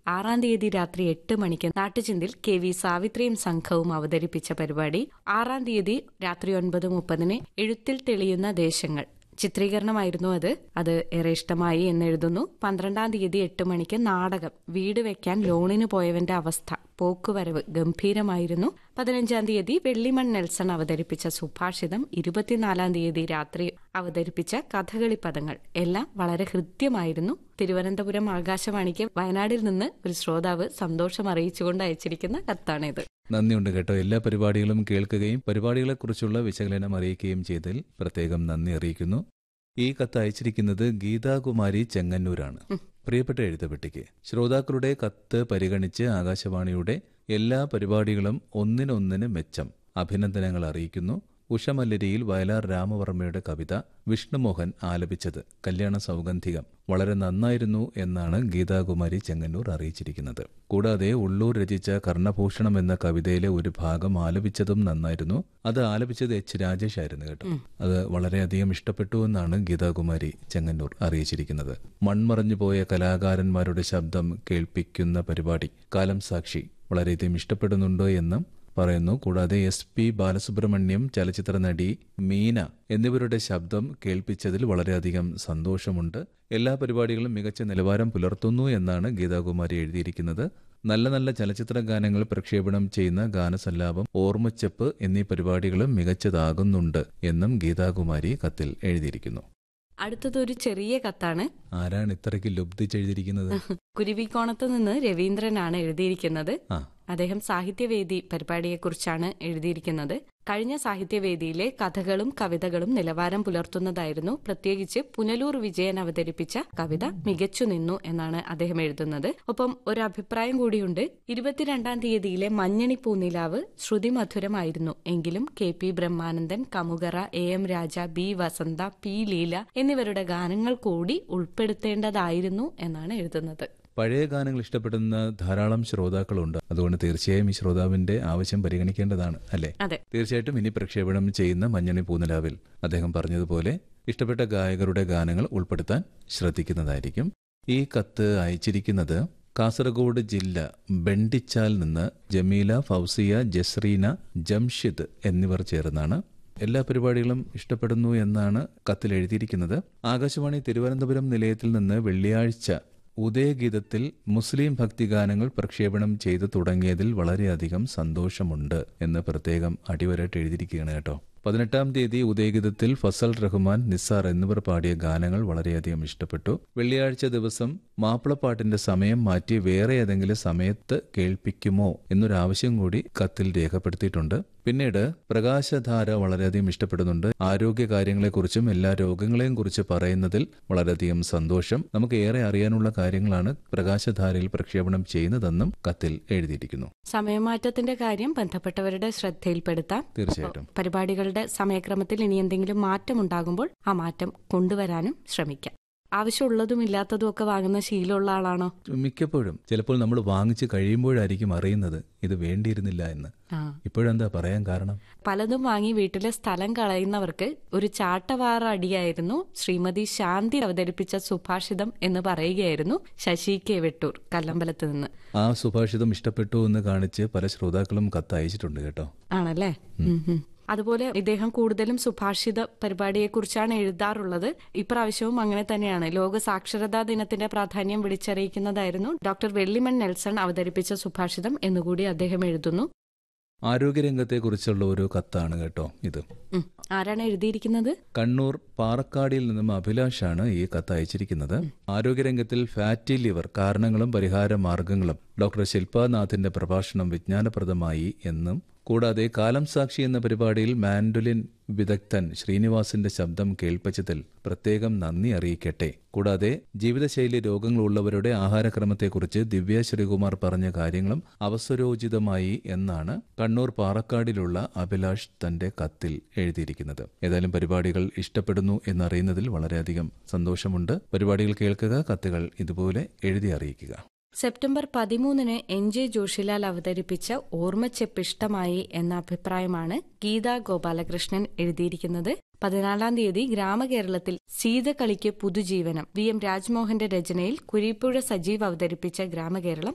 ആറാം തീയതി രാത്രി എട്ട് മണിക്ക് നാട്ടുചിന്തിൽ കെ വി സാവിത്രിയും സംഘവും അവതരിപ്പിച്ച പരിപാടി ആറാം തീയതി രാത്രി ഒൻപത് മുപ്പതിന് എഴുത്തിൽ തെളിയുന്ന ദേശങ്ങൾ ചിത്രീകരണമായിരുന്നു അത് അത് ഏറെ ഇഷ്ടമായി എന്നെഴുതുന്നു പന്ത്രണ്ടാം തീയതി എട്ട് മണിക്ക് നാടകം വീട് വെക്കാൻ ലോണിന് പോയവന്റെ അവസ്ഥ പോക്കുവരവ് ഗംഭീരമായിരുന്നു പതിനഞ്ചാം തീയതി വെള്ളിമൺ നെൽസൺ അവതരിപ്പിച്ച സുഭാഷിതം ഇരുപത്തിനാലാം തീയതി രാത്രി അവതരിപ്പിച്ച കഥകളി പദങ്ങൾ എല്ലാം വളരെ ഹൃദ്യമായിരുന്നു തിരുവനന്തപുരം ആകാശവാണിക്ക് വയനാടിൽ നിന്ന് ഒരു ശ്രോതാവ് സന്തോഷം അറിയിച്ചുകൊണ്ട് അയച്ചിരിക്കുന്ന കത്താണിത് നന്ദിയുണ്ട് കേട്ടോ എല്ലാ പരിപാടികളും കേൾക്കുകയും പരിപാടികളെക്കുറിച്ചുള്ള വിശകലനം അറിയിക്കുകയും ചെയ്തതിൽ പ്രത്യേകം നന്ദി അറിയിക്കുന്നു ഈ കത്ത് അയച്ചിരിക്കുന്നത് ഗീതാകുമാരി ചെങ്ങന്നൂരാണ് പ്രിയപ്പെട്ട എഴുത്തുപെട്ടിക്ക് ശ്രോതാക്കളുടെ കത്ത് പരിഗണിച്ച് ആകാശവാണിയുടെ എല്ലാ പരിപാടികളും ഒന്നിനൊന്നിന് മെച്ചം അഭിനന്ദനങ്ങൾ അറിയിക്കുന്നു ഉഷമല്ലരിയിൽ വയലാർ രാമവർമ്മയുടെ കവിത വിഷ്ണുമോഹൻ ആലപിച്ചത് കല്യാണ സൗഗന്ധികം വളരെ നന്നായിരുന്നു എന്നാണ് ഗീതാകുമാരി ചെങ്ങന്നൂർ അറിയിച്ചിരിക്കുന്നത് കൂടാതെ ഉള്ളൂർ രചിച്ച കർണഭൂഷണം എന്ന കവിതയിലെ ഒരു ഭാഗം ആലപിച്ചതും നന്നായിരുന്നു അത് ആലപിച്ചത് എച്ച് രാജേഷ് ആയിരുന്നു കേട്ടോ അത് വളരെയധികം ഇഷ്ടപ്പെട്ടു എന്നാണ് ഗീതാകുമാരി ചെങ്ങന്നൂർ അറിയിച്ചിരിക്കുന്നത് മൺമറഞ്ഞു പോയ കലാകാരന്മാരുടെ ശബ്ദം കേൾപ്പിക്കുന്ന പരിപാടി കാലം സാക്ഷി വളരെയധികം ഇഷ്ടപ്പെടുന്നുണ്ട് എന്നും പറയുന്നു കൂടാതെ എസ് പി ബാലസുബ്രഹ്മണ്യം ചലച്ചിത്ര നടി മീന എന്നിവരുടെ ശബ്ദം കേൾപ്പിച്ചതിൽ വളരെയധികം സന്തോഷമുണ്ട് എല്ലാ പരിപാടികളും മികച്ച നിലവാരം പുലർത്തുന്നു എന്നാണ് ഗീതാകുമാരി എഴുതിയിരിക്കുന്നത് നല്ല നല്ല ചലച്ചിത്ര ഗാനങ്ങൾ പ്രക്ഷേപണം ചെയ്യുന്ന ഗാനസല്ലാപം ഓർമ്മച്ചെപ്പ് എന്നീ പരിപാടികളും മികച്ചതാകുന്നുണ്ട് എന്നും ഗീതാകുമാരി കത്തിൽ എഴുതിയിരിക്കുന്നു അടുത്തതൊരു ചെറിയ കത്താണ് ആരാണ് ഇത്രയ്ക്ക് ലുബ്ധിച്ചെഴുതിയിരിക്കുന്നത് കുരുവിക്കോണത്ത് നിന്ന് രവീന്ദ്രനാണ് എഴുതിയിരിക്കുന്നത് ആ അദ്ദേഹം സാഹിത്യവേദി പരിപാടിയെക്കുറിച്ചാണ് എഴുതിയിരിക്കുന്നത് കഴിഞ്ഞ സാഹിത്യവേദിയിലെ കഥകളും കവിതകളും നിലവാരം പുലർത്തുന്നതായിരുന്നു പ്രത്യേകിച്ച് പുനലൂർ വിജയൻ അവതരിപ്പിച്ച കവിത മികച്ചു നിന്നു എന്നാണ് അദ്ദേഹം എഴുതുന്നത് ഒപ്പം ഒരു അഭിപ്രായം കൂടിയുണ്ട് ഇരുപത്തിരണ്ടാം തീയതിയിലെ മഞ്ഞണി പൂനിലാവ് ശ്രുതിമധുരമായിരുന്നു എങ്കിലും K P Brahmanandan Kamukara A M Raja B Vasantha P Leela എന്നിവരുടെ ഗാനങ്ങൾ കൂടി ഉൾപ്പെടുത്തേണ്ടതായിരുന്നു എന്നാണ് എഴുതുന്നത് പഴയ ഗാനങ്ങൾ ഇഷ്ടപ്പെടുന്ന ധാരാളം ശ്രോതാക്കളുണ്ട് അതുകൊണ്ട് തീർച്ചയായും ഈ ശ്രോതാവിന്റെ ആവശ്യം പരിഗണിക്കേണ്ടതാണ് അല്ലേ അതെ തീർച്ചയായിട്ടും ഇനി പ്രക്ഷേപണം ചെയ്യുന്ന മഞ്ഞണി പൂനിലാവിൽ അദ്ദേഹം പറഞ്ഞതുപോലെ ഇഷ്ടപ്പെട്ട ഗായകരുടെ ഗാനങ്ങൾ ഉൾപ്പെടുത്താൻ ശ്രദ്ധിക്കുന്നതായിരിക്കും ഈ കത്ത് അയച്ചിരിക്കുന്നത് കാസർഗോഡ് ജില്ല ബെണ്ടിച്ചാൽ നിന്ന് ജമീല ഫൗസിയ ജസ്രീന ജംഷിദ് എന്നിവർ ചേർന്നാണ് എല്ലാ പരിപാടികളും ഇഷ്ടപ്പെടുന്നു എന്നാണ് കത്തിൽ എഴുതിയിരിക്കുന്നത് ആകാശവാണി തിരുവനന്തപുരം നിലയത്തിൽ നിന്ന് വെള്ളിയാഴ്ച ഉദയഗീതത്തിൽ മുസ്ലിം ഭക്തിഗാനങ്ങൾ പ്രക്ഷേപണം ചെയ്തു തുടങ്ങിയതിൽ വളരെയധികം സന്തോഷമുണ്ട് എന്ന് പ്രത്യേകം അടിവരായിട്ട് എഴുതിയിരിക്കുകയാണ് കേട്ടോ പതിനെട്ടാം തീയതി ഉദയഗീതത്തിൽ ഫസൽ റഹ്മാൻ നിസാർ എന്നിവർ പാടിയ ഗാനങ്ങൾ വളരെയധികം ഇഷ്ടപ്പെട്ടു വെള്ളിയാഴ്ച ദിവസം മാപ്പിളപ്പാട്ടിന്റെ സമയം മാറ്റി വേറെ ഏതെങ്കിലും സമയത്ത് കേൾപ്പിക്കുമോ എന്നൊരാവശ്യം കൂടി കത്തിൽ രേഖപ്പെടുത്തിയിട്ടുണ്ട് പിന്നീട് പ്രകാശധാര വളരെയധികം ഇഷ്ടപ്പെടുന്നുണ്ട് ആരോഗ്യ കാര്യങ്ങളെക്കുറിച്ചും എല്ലാ രോഗങ്ങളെയും കുറിച്ച് പറയുന്നതിൽ വളരെയധികം സന്തോഷം നമുക്ക് ഏറെ അറിയാനുള്ള കാര്യങ്ങളാണ് പ്രകാശധാരയിൽ പ്രക്ഷേപണം ചെയ്യുന്നതെന്നും കത്തിൽ എഴുതിയിരിക്കുന്നു സമയമാറ്റത്തിന്റെ കാര്യം ബന്ധപ്പെട്ടവരുടെ ശ്രദ്ധയിൽപ്പെടുത്താം തീർച്ചയായിട്ടും പരിപാടികളുടെ സമയക്രമത്തിൽ ഇനി എന്തെങ്കിലും മാറ്റമുണ്ടാകുമ്പോൾ ആ മാറ്റം കൊണ്ടുവരാനും ശ്രമിക്കാം ആവശ്യമുള്ളതും ഇല്ലാത്തതും ഒക്കെ വാങ്ങുന്ന ശീലമുള്ള ആളാണോ മിക്കപ്പോഴും ചിലപ്പോൾ നമ്മൾ വാങ്ങിച്ച് കഴിയുമ്പോഴായിരിക്കും അറിയുന്നത് ഇത് വേണ്ടിയിരുന്നില്ല എന്ന് ആ ഇപ്പോഴെന്താ പറയാൻ കാരണം പലതും വാങ്ങി വീട്ടിലെ സ്ഥലം കളയുന്നവർക്ക് ഒരു ചാട്ടവാറ അടിയായിരുന്നു ശ്രീമതി ശാന്തി അവതരിപ്പിച്ച സുഭാഷിതം എന്ന് പറയുകയായിരുന്നു ശശി കെ വെട്ടൂർ കല്ലമ്പലത്ത് നിന്ന് ആ സുഭാഷിതം ഇഷ്ടപ്പെട്ടു എന്ന് കാണിച്ച് പല ശ്രോതാക്കളും കത്ത് അയച്ചിട്ടുണ്ട് കേട്ടോ ആണല്ലേ ഉം ഉം. അതുപോലെ ഇദ്ദേഹം കൂടുതലും സുഭാഷിത പരിപാടിയെക്കുറിച്ചാണ് എഴുതാറുള്ളത് ഇപ്രാവശ്യവും അങ്ങനെ തന്നെയാണ് ലോക സാക്ഷരതാ ദിനത്തിന്റെ പ്രാധാന്യം വിളിച്ചറിയിക്കുന്നതായിരുന്നു ഡോക്ടർ വെള്ളിമൺ നെൽസൺ അവതരിപ്പിച്ച സുഭാഷിതം എന്നുകൂടി അദ്ദേഹം എഴുതുന്നു ആരോഗ്യരംഗത്തെക്കുറിച്ചുള്ള ഒരു കത്താണ് കേട്ടോ ഇത് ഉം. ആരാണ് എഴുതിയിരിക്കുന്നത് കണ്ണൂർ പാറക്കാടിയിൽ നിന്നും അഭിലാഷാണ് ഈ കത്ത് അയച്ചിരിക്കുന്നത് ആരോഗ്യരംഗത്തിൽ ഫാറ്റി ലിവർ കാരണങ്ങളും പരിഹാര മാർഗങ്ങളും ഡോക്ടർ ശില്പാനാഥിന്റെ പ്രഭാഷണം വിജ്ഞാനപ്രദമായി എന്നും കൂടാതെ കാലം സാക്ഷി എന്ന പരിപാടിയിൽ മാൻഡുലിൻ വിദഗ്ധൻ ശ്രീനിവാസിന്റെ ശബ്ദം കേൾപ്പിച്ചതിൽ പ്രത്യേകം നന്ദി അറിയിക്കട്ടെ കൂടാതെ ജീവിതശൈലി രോഗങ്ങളുള്ളവരുടെ ആഹാരക്രമത്തെക്കുറിച്ച് ദിവ്യ ശ്രീകുമാർ പറഞ്ഞ കാര്യങ്ങളും അവസരോചിതമായി എന്നാണ് കണ്ണൂർ പാറക്കാടിലുള്ള അഭിലാഷ് തന്റെ കത്തിൽ എഴുതിയിരിക്കുന്നത് ഏതായാലും പരിപാടികൾ ഇഷ്ടപ്പെടുന്നു എന്നറിയുന്നതിൽ വളരെയധികം സന്തോഷമുണ്ട് പരിപാടികൾ കേൾക്കുക കത്തുകൾ ഇതുപോലെ എഴുതി അറിയിക്കുക സെപ്റ്റംബർ പതിമൂന്നിന് എൻ ജെ ജോഷിലാൽ അവതരിപ്പിച്ച ഓർമ്മച്ചെപ്പ് ഇഷ്ടമായി എന്ന അഭിപ്രായമാണ് ഗീതാ ഗോപാലകൃഷ്ണൻ എഴുതിയിരിക്കുന്നത് പതിനാലാം തീയതി ഗ്രാമകേരളത്തിൽ സീതകളിക്ക് പുതുജീവനം വി എം രാജ്മോഹന്റെ രചനയിൽ കുരിപ്പുഴ സജീവ് അവതരിപ്പിച്ച ഗ്രാമകേരളം